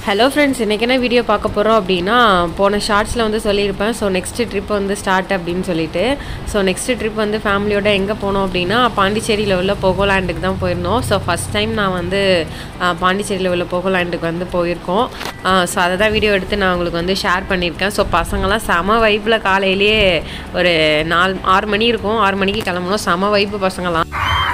hello friends இன்றைக்கி என்ன video பார்க்க போகிறோம் அப்படின்னா போன ஷார்ட்ஸில் வந்து சொல்லியிருப்பேன் ஸோ நெக்ஸ்ட்டு ட்ரிப் வந்து ஸ்டார்ட் அப்படின்னு சொல்லிட்டு ஸோ நெக்ஸ்ட்டு ட்ரிப் வந்து ஃபேமிலியோட எங்கே போனோம் அப்படின்னா பாண்டிச்சேரியில் உள்ள போகோலாண்டுக்கு தான் போயிருந்தோம் ஸோ ஃபஸ்ட் டைம் நான் வந்து ஆஹ், பாண்டிச்சேரியில் உள்ள போகோலாண்டுக்கு வந்து போயிருக்கோம் ஸோ அதை தான் வீடியோ எடுத்து நான் உங்களுக்கு வந்து ஷேர் பண்ணியிருக்கேன் ஸோ பசங்களாம் செம வைப்பில் காலையிலேயே ஒரு நாலு ஆறு மணி இருக்கும் ஆறு மணிக்கு கிளம்பணும் செம வைப்பு பசங்களாம்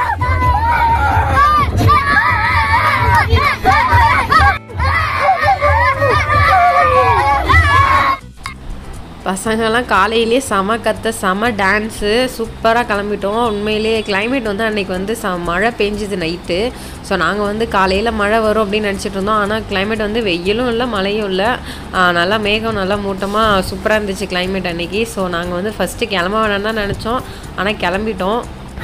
பசங்கெல்லாம் காலையிலேயே செம கத்த செம டான்ஸு சூப்பராக கிளம்பிட்டோம் உண்மையிலேயே climate வந்து அன்னைக்கு வந்து ச மழை பெஞ்சுது நைட்டு ஸோ நாங்கள் வந்து காலையில் மழை வரும் அப்படின்னு நினச்சிட்டு இருந்தோம் ஆனால் climate வந்து வெயிலும் இல்லை மழையும் இல்லை ஆஹ் நல்லா மேகம் நல்லா மூட்டமாக சூப்பராக இருந்துச்சு climate அன்னைக்கு ஸோ நாங்கள் வந்து ஃபஸ்ட்டு கிளம்ப வேணாம்னு தான் நினச்சோம் ஆனால் கிளம்பிட்டோம்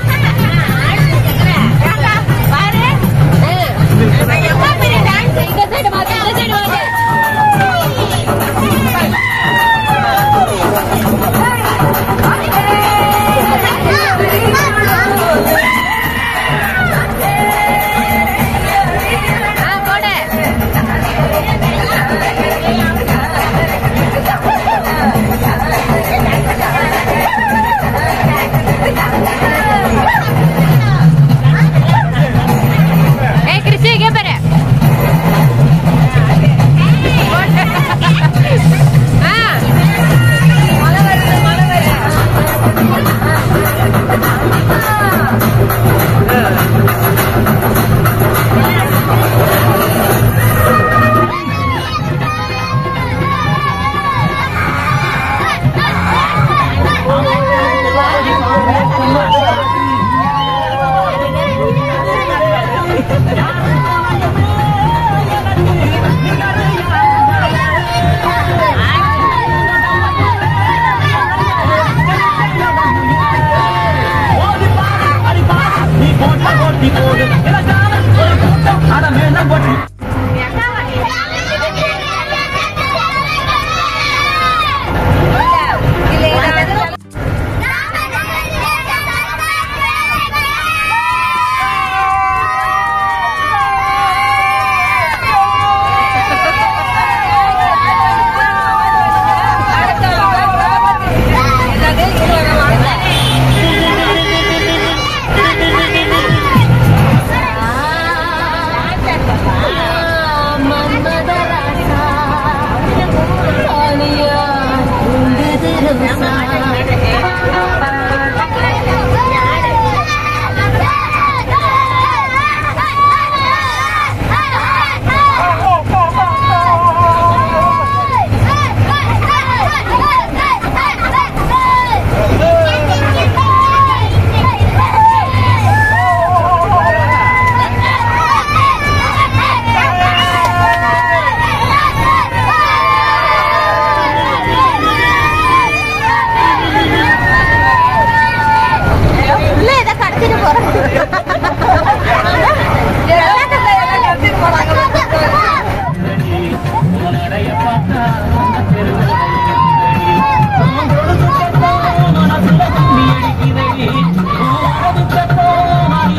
ஏய் கிறிஸ்டி இங்கே பாரு ஆ மழை வருது மழை வருது நீ போட்ட போட்டி போடு இலக்கான ஒரு கூட்டம் அட மேல போட்டி உள்ள இதை கடத்திட்டு போறேன் உன்னுடைய பார்த்தா உங்களோட துக்கத்தோ மனசுல கும்மி அடிக்கிறடி உங்களோட துக்கத்தோ மாறி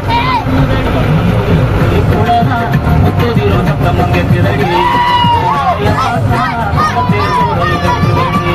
வரடி குளரா முத்துதிரோ சத்தம் அங்கே திரடி உன்னுடைய பார்த்தா முகத்தில் குரல் கட்டுவடி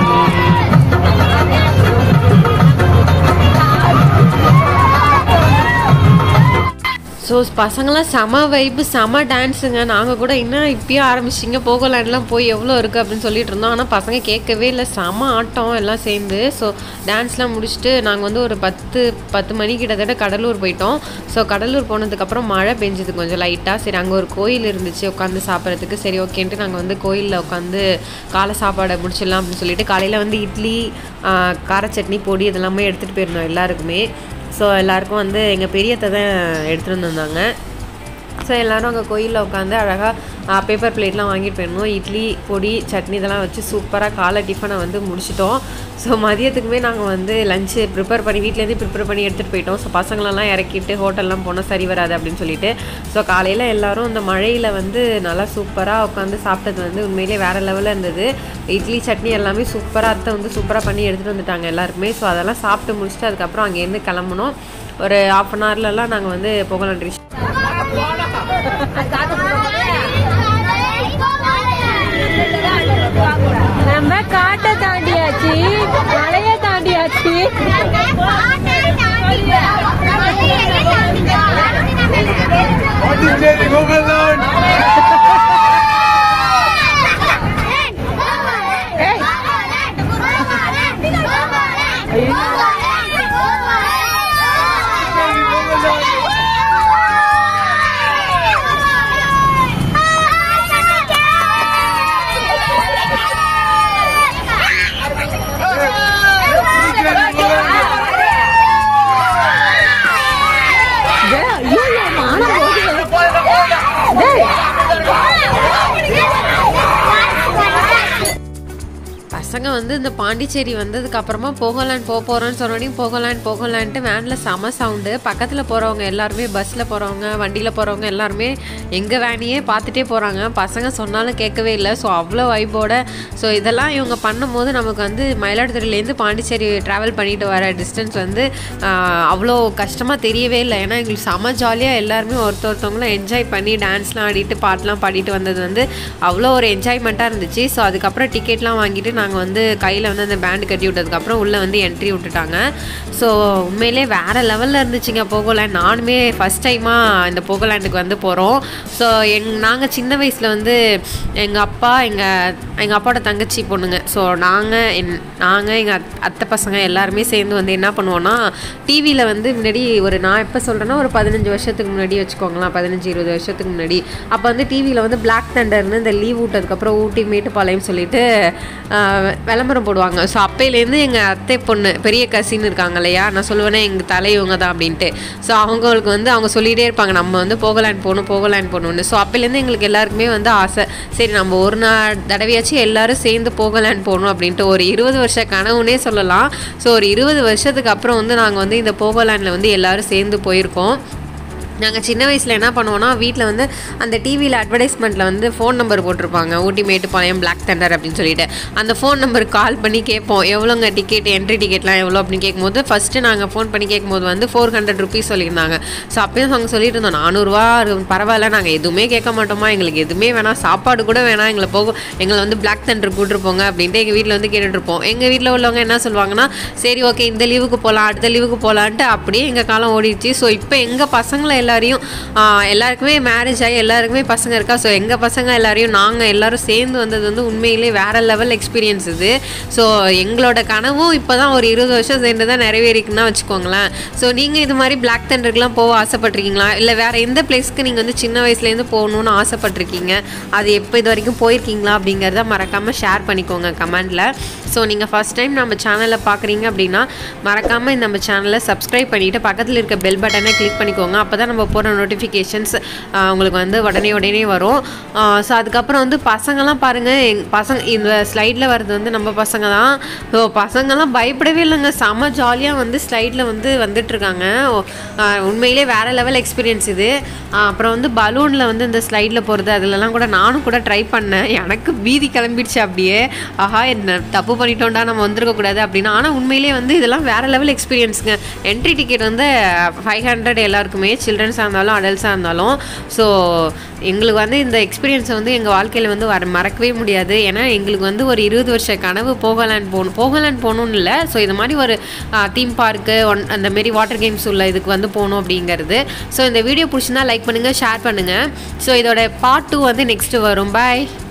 ஸோ பசங்களாம் செம வைப்பு செம டான்ஸுங்க நாங்கள் கூட இன்னும் இப்பயே ஆரம்பிச்சிங்க போகலான்லாம் போய் எவ்வளோ இருக்குது அப்படின்னு சொல்லிட்டு இருந்தோம் ஆனால் பசங்க கேட்கவே இல்லை செம ஆட்டம் எல்லாம் சேர்ந்து ஸோ டான்ஸ்லாம் முடிச்சுட்டு நாங்கள் வந்து ஒரு பத்து பத்து மணி கிட்டத்தட்ட கடலூர் போயிட்டோம் ஸோ கடலூர் போனதுக்கப்புறம் மழை பெஞ்சுது கொஞ்சம் லைட்டாக சரி அங்கே ஒரு கோயில் இருந்துச்சு உட்காந்து சாப்பிட்றதுக்கு சரி ஓகேன்ட்டு நாங்கள் வந்து கோயிலில் உட்காந்து காலை சாப்பாடை முடிச்சிடலாம் அப்படின்னு சொல்லிட்டு காலையில் வந்து இட்லி ஆ, கார சட்னி பொடி இதெல்லாமே எடுத்துகிட்டு போயிருந்தோம் எல்லாருக்குமே ஸோ எல்லாருக்கும் வந்து எங்கள் பெரியத்தை தான் எடுத்துகிட்டு வந்திருந்தாங்க ஸோ எல்லோரும் அங்கே கோயிலில் உட்காந்து அழகாக பேப்பர் பிளேட்லாம் வாங்கிட்டு போயிருந்தோம் இட்லி பொடி சட்னி இதெல்லாம் வச்சு சூப்பராக காலை டிஃபனை வந்து முடிச்சிட்டோம் ஸோ மதியத்துக்குமே நாங்கள் வந்து லஞ்சு ப்ரிப்பேர் பண்ணி வீட்டிலேருந்து ப்ரிப்பேர் பண்ணி எடுத்துகிட்டு போயிட்டோம் ஸோ பசங்களெல்லாம் இறக்கிட்டு ஹோட்டல்லாம் போனால் சரி வராது அப்படின்னு சொல்லிட்டு ஸோ காலையில் எல்லாரும் இந்த மழையில் வந்து நல்லா சூப்பராக உட்காந்து சாப்பிட்டது வந்து உண்மையிலேயே வேறு லெவலில் இருந்தது இட்லி சட்னி எல்லாமே சூப்பராக அத்தை வந்து சூப்பராக பண்ணி எடுத்துகிட்டு வந்துட்டாங்க எல்லாருக்குமே ஸோ அதெல்லாம் சாப்பிட்டு முடிச்சுட்டு அதுக்கப்புறம் அங்கேருந்து கிளம்புனோம் ஒரு ஆஃப் அன் ஹவர்லலாம் நாங்கள் வந்து புகழன்றி அது காத்து போடுவோம் பாண்டிச்சேரி கோகர்லாண்ட் பசங்க வந்து இந்த பாண்டிச்சேரி வந்ததுக்கு அப்புறமா போகலான்னு போக போகிறோன்னு சொன்னோடனே போகலான்னு போகலான்ட்டு வேனில் செம சவுண்டு பக்கத்தில் போகிறவங்க எல்லாருமே பஸ்ஸில் போகிறவங்க வண்டியில் போகிறவங்க எல்லாருமே எங்கள் வேனையே பார்த்துட்டே போகிறாங்க பசங்க சொன்னாலும் கேட்கவே இல்லை ஸோ அவ்வளோ வைப்போட ஸோ இதெல்லாம் இவங்க பண்ணும்போது நமக்கு வந்து மயிலாடுதுறையிலேருந்து பாண்டிச்சேரி ட்ராவல் பண்ணிட்டு வர டிஸ்டன்ஸ் வந்து ஆஹ், அவ்வளோ கஷ்டமாக தெரியவே இல்லை ஏன்னா எங்களுக்கு செம ஜாலியாக எல்லாருமே ஒருத்த ஒருத்தவங்களும் என்ஜாய் பண்ணி டான்ஸ்லாம் ஆடிட்டு பாட்டெலாம் பாடிட்டு வந்தது வந்து அவ்வளோ ஒரு என்ஜாய்மெண்ட்டாக இருந்துச்சு ஸோ அதுக்கப்புறம் டிக்கெட்லாம் வாங்கிட்டு நாங்கள் வந்து கையில் வந்து அந்த பேண்ட் கட்டி விட்டதுக்கப்புறம் உள்ளே வந்து என்ட்ரி விட்டுட்டாங்க ஸோ உண்மையிலே வேறு லெவலில் இருந்துச்சுங்க போகோலேண்ட் நானுமே ஃபஸ்ட் டைமாக இந்த போகோலேண்டுக்கு வந்து போகிறோம் ஸோ எங் நாங்கள் சின்ன வயசில் வந்து எங்கள் அப்பா எங்கள் எங்கள் அப்பாவோட தங்கச்சி பொண்ணுங்க ஸோ நாங்கள் என் நாங்கள் எங்கள் அத்தை பசங்க எல்லாருமே சேர்ந்து வந்து என்ன பண்ணுவோன்னா டிவியில் வந்து முன்னாடி ஒரு நான் எப்போ சொல்கிறேன்னா ஒரு பதினஞ்சு வருஷத்துக்கு முன்னாடி வச்சுக்கோங்களேன் பதினஞ்சு இருபது வருஷத்துக்கு முன்னாடி அப்போ வந்து டிவியில் வந்து பிளாக் தண்டர்னு இந்த லீவ் விட்டதுக்கப்புறம் ஊட்டி மேட்டுப்பாளையம் சொல்லிட்டு ஆஹ், விளம்பரம் போடுவாங்க ஸோ அப்பையிலேருந்து எங்கள் அத்தை பொண்ணு பெரிய கசின் இருக்காங்க இல்லையா நான் சொல்லுவேனே எங்கள் தலை இவங்க தான் அப்படின்ட்டு ஸோ அவங்களுக்கு வந்து அவங்க சொல்லிகிட்டே இருப்பாங்க நம்ம வந்து போகலான்னு போகணும் போகலான்னு போகணுன்னு ஸோ அப்போலேருந்து எங்களுக்கு எல்லாருக்குமே வந்து ஆசை சரி நம்ம ஒரு நாள் தடவையாச்சும் எல்லாரும் சேர்ந்து போகலான்னு போகணும் அப்படின்ட்டு ஒரு இருபது வருஷ கனவுனே சொல்லலாம் ஸோ ஒரு இருபது வருஷத்துக்கு அப்புறம் வந்து நாங்கள் வந்து இந்த போகலாண்டில் வந்து எல்லாரும் சேர்ந்து போயிருக்கோம் நாங்கள் சின்ன வயசில் என்ன பண்ணுவோம்னா வீட்டில் வந்து அந்த டிவியில் அட்வர்டைஸ்மெண்ட்டில் வந்து ஃபோன் நம்பர் போட்டிருப்பாங்க ஊட்டி மேட்டுப்பாளையம் பிளாக் தண்டர் அப்படின்னு சொல்லிட்டு அந்த ஃபோன் நம்பருக்கு கால் பண்ணி கேட்போம் எவ்வளோங்க டிக்கெட் என்ட்ரி டிக்கெட்லாம் எவ்வளோ அப்படின்னு கேட்கும்போது ஃபஸ்ட்டு நாங்கள் ஃபோன் பண்ணி கேட்கும்போது வந்து ஃபோர் ஹண்ட்ரட் ருபீஸ் சொல்லியிருந்தாங்க ஸோ அப்பயும் நாங்கள் சொல்லிட்டு இருந்தோம் நானூறுரூவா பரவாயில்ல நாங்கள் எதுவுமே கேட்க மாட்டோமா எங்களுக்கு எதுவுமே வேணாம் சாப்பாடு கூட வேணாம் எங்களை போக எங்களை வந்து பிளாக் தண்டர் கூட்டிருப்போங்க அப்படின்ட்டு எங்கள் வீட்டில் வந்து கேட்டுட்டு இருப்போம் எங்கள் வீட்டில் உள்ளவங்க என்ன சொல்லுவாங்கன்னா சரி ஓகே இந்த லீவுக்கு போகலாம் அடுத்த லீவுக்கு போகலான்ட்டு அப்படியே எங்கள் காலம் ஓடிடுச்சு ஸோ இப்போ எங்கள் பசங்களை எல்லாரையும் ஆஹ், எல்லாருக்குமே மேரேஜ் ஆகி எல்லாருக்குமே பசங்க இருக்கா ஸோ எங்கள் பசங்க எல்லாரையும் நாங்கள் எல்லாரும் சேர்ந்து வந்தது வந்து உண்மையிலே வேற லெவல் எக்ஸ்பீரியன்ஸ் இது ஸோ எங்களோட கனவும் இப்போ தான் ஒரு இருபது வருஷம் சேர்ந்து தான் நிறைவேறிக்குன்னா வச்சுக்கோங்களேன் ஸோ நீங்கள் இது மாதிரி பிளாக் தண்டருக்குலாம் போக ஆசைப்பட்டிருக்கீங்களா இல்லை வேற எந்த பிளேஸ்க்கு நீங்கள் வந்து சின்ன வயசுலேருந்து போகணுன்னு ஆசைப்பட்டிருக்கீங்க அது எப்போ இது வரைக்கும் போயிருக்கீங்களா அப்படிங்கிறத மறக்காமல் ஷேர் பண்ணிக்கோங்க கமெண்டில் ஸோ நீங்கள் ஃபஸ்ட் டைம் நம்ம சேனலை பார்க்குறீங்க அப்படின்னா மறக்காமல் நம்ம சேனலை சப்ஸ்கிரைப் பண்ணிவிட்டு பக்கத்தில் இருக்க பெல் பட்டனை கிளிக் பண்ணிக்கோங்க அப்போ தான் நம்ம போகிற நோட்டிஃபிகேஷன்ஸ் உங்களுக்கு வந்து உடனே உடனே வரும் ஸோ அதுக்கப்புறம் வந்து பசங்கள்லாம் பாருங்கள் எங் பசங்க இந்த ஸ்லைடில் வர்றது வந்து நம்ம பசங்க தான் ஸோ பசங்கள்லாம் பயப்படவே இல்லைங்க செம்ம ஜாலியாக வந்து ஸ்லைடில் வந்து வந்துட்டுருக்காங்க உண்மையிலே வேறு லெவல் எக்ஸ்பீரியன்ஸ் இது ஆஹ் அப்புறம் வந்து பலூனில் வந்து இந்த ஸ்லைடில் போகிறது அதிலலாம் கூட நானும் கூட ட்ரை பண்ணேன் எனக்கு பீதி கிளம்பிடுச்சு அப்படியே ஆஹா என்ன தப்பு பண்ணிட்டோம்டா நம்ம வந்திருக்கக்கூடாது அப்படின்னா ஆனால் உண்மையிலே வந்து இதெல்லாம் வேறு லெவல் எக்ஸ்பீரியன்ஸுங்க என்ட்ரி டிக்கெட் வந்து ஃபைவ் ஹண்ட்ரட் எல்லாருக்குமே சில்ட்ரன்ஸாக இருந்தாலும் அடல்ட்ஸாக இருந்தாலும் ஸோ எங்களுக்கு வந்து இந்த எக்ஸ்பீரியன்ஸை வந்து எங்கள் வாழ்க்கையில் வந்து வர மறக்கவே முடியாது ஏன்னா எங்களுக்கு வந்து ஒரு இருபது வருஷ கனவு போகலான்னு போகணும் போகலான்னு போகணும்னு இல்லை ஸோ இது மாதிரி ஒரு தீம் பார்க்கு ஒன் அந்த மாரி வாட்டர் கேம்ஸ் உள்ள இதுக்கு வந்து போகணும் அப்படிங்கிறது ஸோ இந்த வீடியோ பிடிச்சிருந்தா லைக் பண்ணுங்கள் ஷேர் பண்ணுங்கள் ஸோ இதோட பார்ட் டூ வந்து நெக்ஸ்ட்டு வரும் பாய்